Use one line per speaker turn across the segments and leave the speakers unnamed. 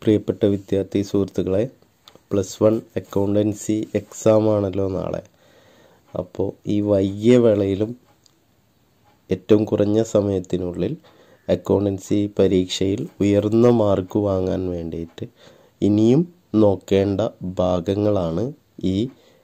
പ്രിയപ്പെട്ട വിദ്യാർത്ഥി സുഹൃത്തുക്കളെ പ്ലസ് വൺ അക്കൗണ്ടൻസി എക്സാം ആണല്ലോ നാളെ അപ്പോൾ ഈ വൈകിയ വേളയിലും ഏറ്റവും കുറഞ്ഞ സമയത്തിനുള്ളിൽ അക്കൗണ്ടൻസി പരീക്ഷയിൽ ഉയർന്ന മാർക്ക് വാങ്ങാൻ വേണ്ടിയിട്ട് ഇനിയും നോക്കേണ്ട ഭാഗങ്ങളാണ് ഈ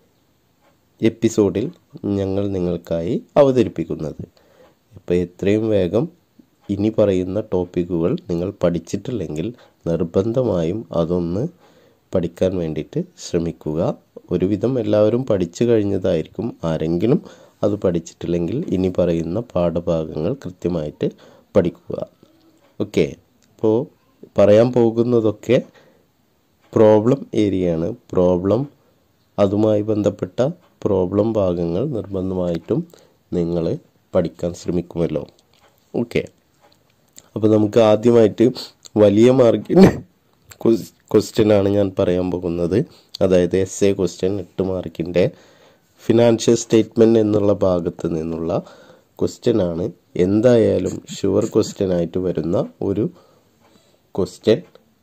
എപ്പിസോഡിൽ ഞങ്ങൾ നിങ്ങൾക്കായി അവതരിപ്പിക്കുന്നത് അപ്പോൾ എത്രയും വേഗം ഇനി പറയുന്ന ടോപ്പിക്കുകൾ നിങ്ങൾ പഠിച്ചിട്ടില്ലെങ്കിൽ നിർബന്ധമായും അതൊന്ന് പഠിക്കാൻ വേണ്ടിയിട്ട് ശ്രമിക്കുക ഒരുവിധം എല്ലാവരും പഠിച്ചു കഴിഞ്ഞതായിരിക്കും ആരെങ്കിലും അത് പഠിച്ചിട്ടില്ലെങ്കിൽ ഇനി പറയുന്ന പാഠഭാഗങ്ങൾ കൃത്യമായിട്ട് പഠിക്കുക ഓക്കെ അപ്പോൾ പറയാൻ പോകുന്നതൊക്കെ പ്രോബ്ലം ഏരിയയാണ് പ്രോബ്ലം അതുമായി ബന്ധപ്പെട്ട പ്രോബ്ലം ഭാഗങ്ങൾ നിർബന്ധമായിട്ടും നിങ്ങൾ പഠിക്കാൻ ശ്രമിക്കുമല്ലോ ഓക്കെ അപ്പോൾ നമുക്ക് ആദ്യമായിട്ട് വലിയ മാർക്കിൻ്റെ ക്വസ്റ്റ്യൻ ആണ് ഞാൻ പറയാൻ പോകുന്നത് അതായത് എസ് എ ക്വസ്റ്റ്യൻ എട്ട് മാർക്കിൻ്റെ ഫിനാൻഷ്യൽ സ്റ്റേറ്റ്മെൻറ്റ് എന്നുള്ള ഭാഗത്ത് നിന്നുള്ള ക്വസ്റ്റ്യൻ ആണ് എന്തായാലും ഷുവർ ക്വസ്റ്റ്യൻ ആയിട്ട് വരുന്ന ഒരു question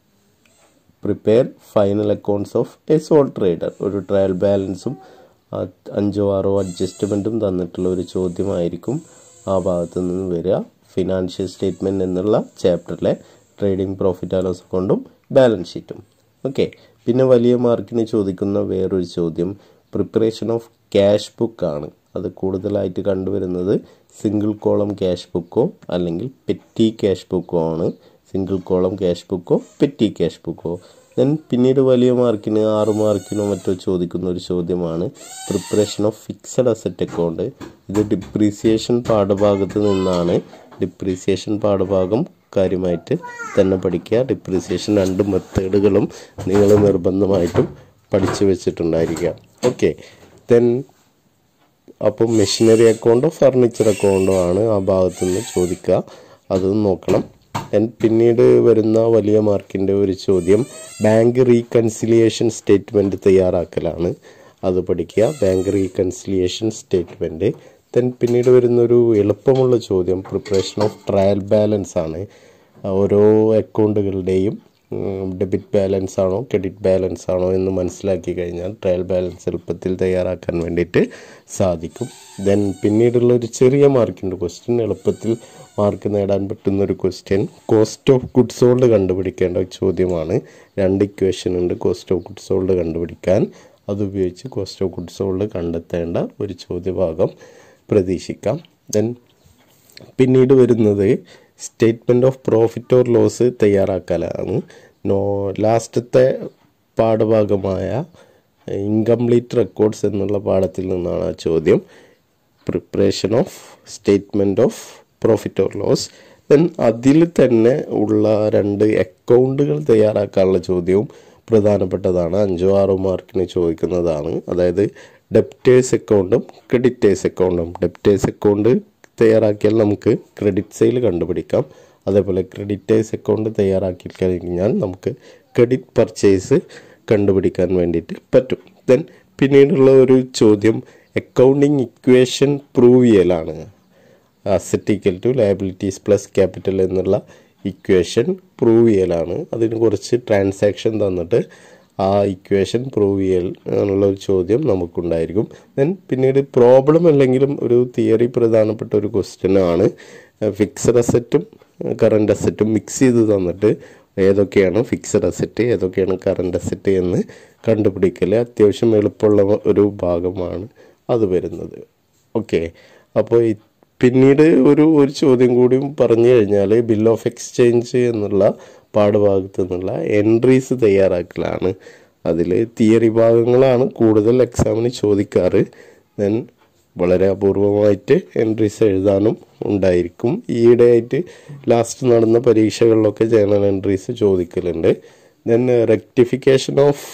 prepare final accounts of a sole trader ഒരു ട്രയൽ ബാലൻസും അഞ്ചോ ആറോ അഡ്ജസ്റ്റ്മെൻറ്റും തന്നിട്ടുള്ള ഒരു ചോദ്യമായിരിക്കും ആ ഭാഗത്ത് നിന്ന് വരിക ഫിനാൻഷ്യൽ സ്റ്റേറ്റ്മെൻറ്റ് എന്നുള്ള ചാപ്റ്ററിലെ ട്രേഡിംഗ് പ്രോഫിറ്റ് ആൻഡ് ലോസ് അക്കൗണ്ടും ബാലൻസ് ഷീറ്റും ഓക്കെ പിന്നെ വലിയ മാർക്കിന് ചോദിക്കുന്ന വേറൊരു ചോദ്യം പ്രിപ്പറേഷൻ ഓഫ് ക്യാഷ് ബുക്ക് ആണ് അത് കൂടുതലായിട്ട് കണ്ടുവരുന്നത് സിംഗിൾ കോളം ക്യാഷ് ബുക്കോ അല്ലെങ്കിൽ പെറ്റി ക്യാഷ് ബുക്കോ ആണ് സിംഗിൾ കോളം ക്യാഷ് ബുക്കോ പെറ്റി ക്യാഷ് ബുക്കോ ദെൻ പിന്നീട് വലിയ മാർക്കിന് ആറ് മാർക്കിനോ മറ്റോ ചോദിക്കുന്ന ഒരു ചോദ്യമാണ് preparation of fixed asset account ഇത് ഡിപ്രീസിയേഷൻ പാഠഭാഗത്ത് നിന്നാണ് ഡിപ്രീസിയേഷൻ പാഠഭാഗം കാര്യമായിട്ട് തന്നെ പഠിക്കുക ഡിപ്രീസിയേഷൻ രണ്ട് മെത്തേഡുകളും നിങ്ങൾ നിർബന്ധമായിട്ടും പഠിച്ചു വെച്ചിട്ടുണ്ടായിരിക്കുക ഓക്കെ ദെൻ അപ്പം മെഷീനറി അക്കൗണ്ടോ ഫർണിച്ചർ അക്കൗണ്ടോ ആണ് ആ ഭാഗത്തു നിന്ന് ചോദിക്കുക അത് നോക്കണം ദെൻ പിന്നീട് വരുന്ന വലിയ മാർക്കിൻ്റെ ഒരു ചോദ്യം ബാങ്ക് റീകൺസിലിയേഷൻ സ്റ്റേറ്റ്മെൻറ്റ് തയ്യാറാക്കലാണ് അത് പഠിക്കുക ബാങ്ക് റീകൺസിലിയേഷൻ സ്റ്റേറ്റ്മെൻറ്റ് ദെൻ പിന്നീട് വരുന്നൊരു എളുപ്പമുള്ള ചോദ്യം പ്രിപ്പറേഷൻ ഓഫ് ട്രയൽ ബാലൻസ് ആണ് ഓരോ അക്കൗണ്ടുകളുടെയും ഡെബിറ്റ് ബാലൻസ് ആണോ ക്രെഡിറ്റ് ബാലൻസ് ആണോ എന്ന് മനസ്സിലാക്കി കഴിഞ്ഞാൽ ട്രയൽ ബാലൻസ് എളുപ്പത്തിൽ തയ്യാറാക്കാൻ വേണ്ടിയിട്ട് സാധിക്കും ദെൻ പിന്നീടുള്ള ഒരു ചെറിയ മാർക്കിൻ്റെ ക്വസ്റ്റ്യൻ എളുപ്പത്തിൽ മാർക്ക് നേടാൻ പറ്റുന്ന ഒരു question cost of goods sold കണ്ടുപിടിക്കേണ്ട ചോദ്യമാണ് രണ്ട് ഇക്വേഷൻ ഉണ്ട് കോസ്റ്റ് ഓഫ് ഗുഡ്സ് സോൾഡ് കണ്ടുപിടിക്കാൻ അതുപയോഗിച്ച് കോസ്റ്റ് ഓഫ് ഗുഡ്സ് സോൾഡ് കണ്ടെത്തേണ്ട ഒരു ചോദ്യഭാഗം പ്രതീക്ഷിക്കാം ദെൻ പിന്നീട് വരുന്നത് statement of profit or loss തയ്യാറാക്കലാണ് നോ ലാസ്റ്റത്തെ പാഠഭാഗമായ ഇൻകംപ്ലീറ്റ് റെക്കോർഡ്സ് എന്നുള്ള പാഠത്തിൽ നിന്നാണ് ആ ചോദ്യം preparation of statement of profit or loss then അതിൽ തന്നെ ഉള്ള രണ്ട് അക്കൗണ്ടുകൾ തയ്യാറാക്കാനുള്ള ചോദ്യവും പ്രധാനപ്പെട്ടതാണ് അഞ്ചോ ആറോ മാർക്കിന് ചോദിക്കുന്നതാണ് അതായത് ഡെപ്റ്റേഴ്സ് അക്കൗണ്ടും ക്രെഡിറ്റേഴ്സ് അക്കൗണ്ടും ഡെപ്റ്റേഴ്സ് അക്കൗണ്ട് തയ്യാറാക്കിയാൽ നമുക്ക് ക്രെഡിറ്റ് സെയിൽ കണ്ടുപിടിക്കാം അതേപോലെ ക്രെഡിറ്റേഴ്സ് അക്കൗണ്ട് തയ്യാറാക്കി കഴിഞ്ഞാൽ നമുക്ക് ക്രെഡിറ്റ് പർച്ചേസ് കണ്ടുപിടിക്കാൻ വേണ്ടിയിട്ട് പറ്റും ദെൻ പിന്നീടുള്ള ഒരു ചോദ്യം അക്കൗണ്ടിങ് ഇക്വേഷൻ പ്രൂവ് ചെയ്യലാണ് asset equal to liabilities plus capital എന്നുള്ള ഇക്വേഷൻ പ്രൂവ് ചെയ്യലാണ് അതിന് കുറച്ച് ട്രാൻസാക്ഷൻ തന്നിട്ട് ആ ഇക്വേഷൻ പ്രൂവ് ചെയ്യൽ എന്നുള്ള ഒരു ചോദ്യം നമുക്കുണ്ടായിരിക്കും ദെൻ പിന്നീട് പ്രോബ്ലം അല്ലെങ്കിലും ഒരു തിയറി പ്രധാനപ്പെട്ട ഒരു ക്വസ്റ്റ്യൻ ആണ് ഫിക്സഡ് അസറ്റും കറണ്ട് അസറ്റും മിക്സ് ചെയ്ത് തന്നിട്ട് ഏതൊക്കെയാണ് ഫിക്സഡ് അസറ്റ് ഏതൊക്കെയാണ് കറണ്ട് അസറ്റ് എന്ന് കണ്ടുപിടിക്കൽ അത്യാവശ്യം എളുപ്പമുള്ള ഒരു ഭാഗമാണ് അത് വരുന്നത് ഓക്കെ അപ്പോൾ പിന്നീട് ഒരു ഒരു ചോദ്യം കൂടിയും പറഞ്ഞു കഴിഞ്ഞാൽ ബിൽ ഓഫ് എക്സ്ചേഞ്ച് എന്നുള്ള പാഠഭാഗത്തു നിന്നുള്ള എൻട്രീസ് തയ്യാറാക്കലാണ് അതിൽ തിയറി ഭാഗങ്ങളാണ് കൂടുതൽ എക്സാമിന് ചോദിക്കാറ് ദെൻ വളരെ അപൂർവമായിട്ട് എൻട്രീസ് എഴുതാനും ഉണ്ടായിരിക്കും ഈയിടെയായിട്ട് ലാസ്റ്റ് നടന്ന പരീക്ഷകളിലൊക്കെ ജേണൽ എൻട്രീസ് ചോദിക്കലുണ്ട് ദെൻ റെക്ടിഫിക്കേഷൻ ഓഫ്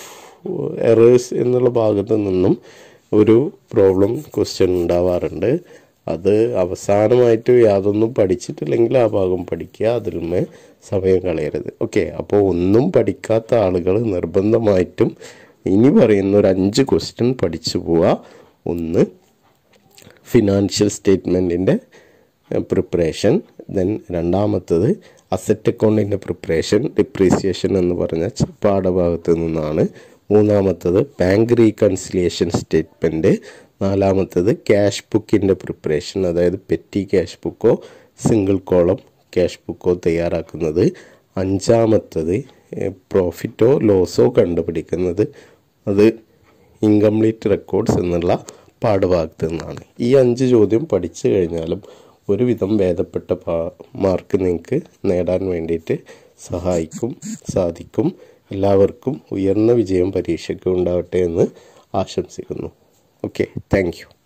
എറേഴ്സ് എന്നുള്ള ഭാഗത്തു നിന്നും ഒരു പ്രോബ്ലം ക്വസ്റ്റ്യൻ ഉണ്ടാവാറുണ്ട് അത് അവസാനമായിട്ട് യാതൊന്നും പഠിച്ചിട്ടില്ലെങ്കിൽ ആ ഭാഗം പഠിക്കുക അതിലുമേ സമയം കളയരുത് ഓക്കെ അപ്പോൾ ഒന്നും പഠിക്കാത്ത ആളുകൾ നിർബന്ധമായിട്ടും ഇനി പറയുന്ന ഒരു അഞ്ച് ക്വസ്റ്റ്യൻ പഠിച്ചു പോവുക ഒന്ന് ഫിനാൻഷ്യൽ സ്റ്റേറ്റ്മെൻറ്റിൻ്റെ പ്രിപ്പറേഷൻ ദെൻ രണ്ടാമത്തത് അസറ്റ് അക്കൗണ്ടിൻ്റെ പ്രിപ്പറേഷൻ ഡിപ്രീസിയേഷൻ എന്ന് പറഞ്ഞ ച- പാഠഭാഗത്ത് നിന്നാണ് മൂന്നാമത്തത് ബാങ്ക് റീകൺസിലിയേഷൻ സ്റ്റേറ്റ്മെൻറ്റ് നാലാമത്തത് ക്യാഷ് ബുക്കിൻ്റെ പ്രിപ്പറേഷൻ അതായത് പെറ്റി ക്യാഷ് ബുക്കോ സിംഗിൾ കോളം ക്യാഷ് ബുക്കോ തയ്യാറാക്കുന്നത് അഞ്ചാമത്തത് പ്രോഫിറ്റോ ലോസോ കണ്ടുപിടിക്കുന്നത് അത് ഇൻകംപ്ലീറ്റ് റെക്കോർഡ്സ് എന്നുള്ള പാഠഭാഗത്ത് നിന്നാണ് ഈ അഞ്ച് ചോദ്യം പഠിച്ചു കഴിഞ്ഞാലും ഒരുവിധം ഭേദപ്പെട്ട പാ മാർക്ക് നിങ്ങൾക്ക് നേടാൻ വേണ്ടിയിട്ട് സഹായിക്കും സാധിക്കും എല്ലാവർക്കും ഉയർന്ന വിജയം പരീക്ഷയ്ക്ക് ഉണ്ടാവട്ടെ എന്ന് ആശംസിക്കുന്നു ഓക്കെ താങ്ക് യു